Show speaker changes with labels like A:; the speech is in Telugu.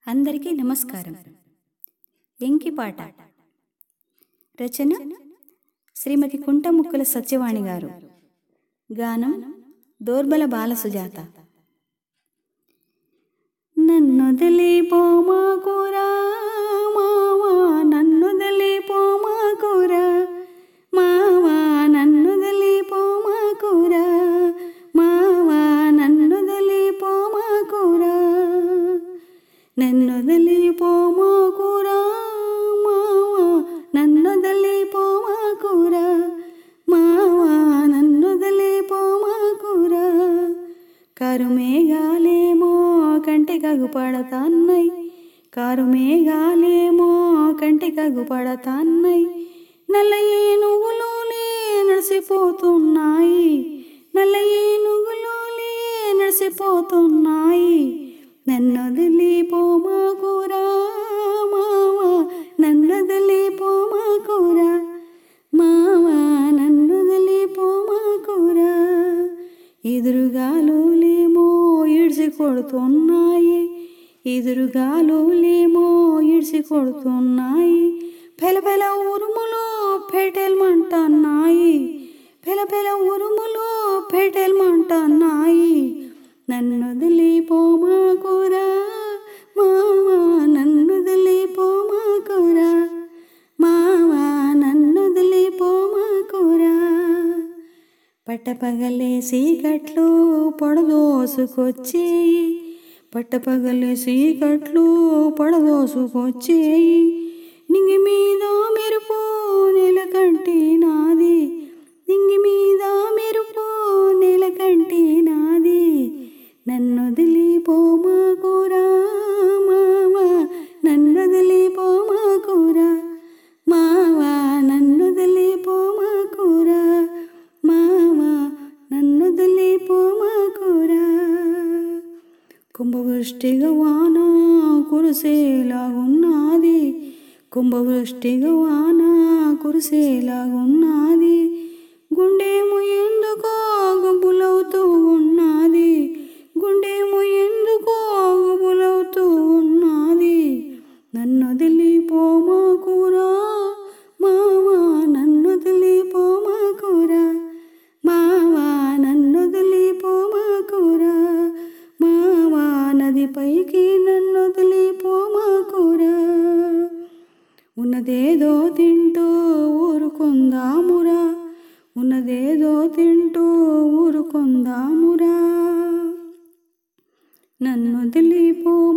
A: అందరికీ నమస్కారం ఎంకిపాట రచన శ్రీమతి కుంటముక్కల సత్యవాణి గారు గానం దోర్బల బాలసుజాత నన్నొదిలి పోమాకురా మావా నన్నొదిలి పోమాకురా మావా నన్నొదిలి పోమాకురా మావా నన్నొదిలి పోమాకురా నన్నొదిలి పోమాకురా మావా నన్నొదిలి పోమాకురా మావా నన్నొదిలి పోమాకురా కారు మేఘాలేమో కంటి కగు పడతాన్నై కారు మేఘాలేమో కంటి కగు పడతాన్నై నల్ల ఏనుగులోలే నడిసిపోతున్నాయి నల్ల ఏనుగులోలే నడిసిపోతున్నాయి నన్నొదిలి పోమాకురా మావా నన్నొదిలి పోమాకురా మావా నన్నొదిలి పోమాకురా ఎదురుగాలులేమో ఇడిసి కొడుతున్నాయి ఎదురుగాలులేమో ఇడిసి కొడుతున్నాయి పెల పెల ఉరుములు పెటెల్మంటున్నాయి పెల పెల ఉరుములు పెటెల్మంటున్నాయి నన్నొదిలి పోమాకురా మావా నన్నొదిలి పోమాకురా మావా నన్నొదిలి పోమాకురా పట్టపగలే సీకట్లు పొడదోసుకొచ్చేయి పట్టపగలే సీకట్లు పొడదోసుకొచ్చేయి నింగి మీద మెరుపు నెలకంటి నాది నింగి మీద మెరుపు నెలకంటి నాది నన్నొదిలి పోమాకురా మావా నన్నొదిలి పోమాకురా మావా నన్నొదిలి పోమాకురా మావా నన్నొదిలి పోమాకురా కుంభవృష్టిగా వాన కురిసేలాగున్నది కుంభవృష్టిగా వాన కురిసేలాగున్నది గుండెము ఎందుకో గుబులవుతూ ఉన్నది గుండెము ఎందుకో గుబులవుతూ ఉన్నది నన్నొదిలి పోమాకురా మావా నన్నొదిలి పోమాకురా మావా నన్నొదిలి పోమాకురా మావా నదిపైకి నన్నొదిలి పోమాకురా ఉన్నదేదో తింటూ ఊరుకుందామురా ఉన్నదేదో తింటూ ఊరుకుందామురా నన్ను వదిలిపో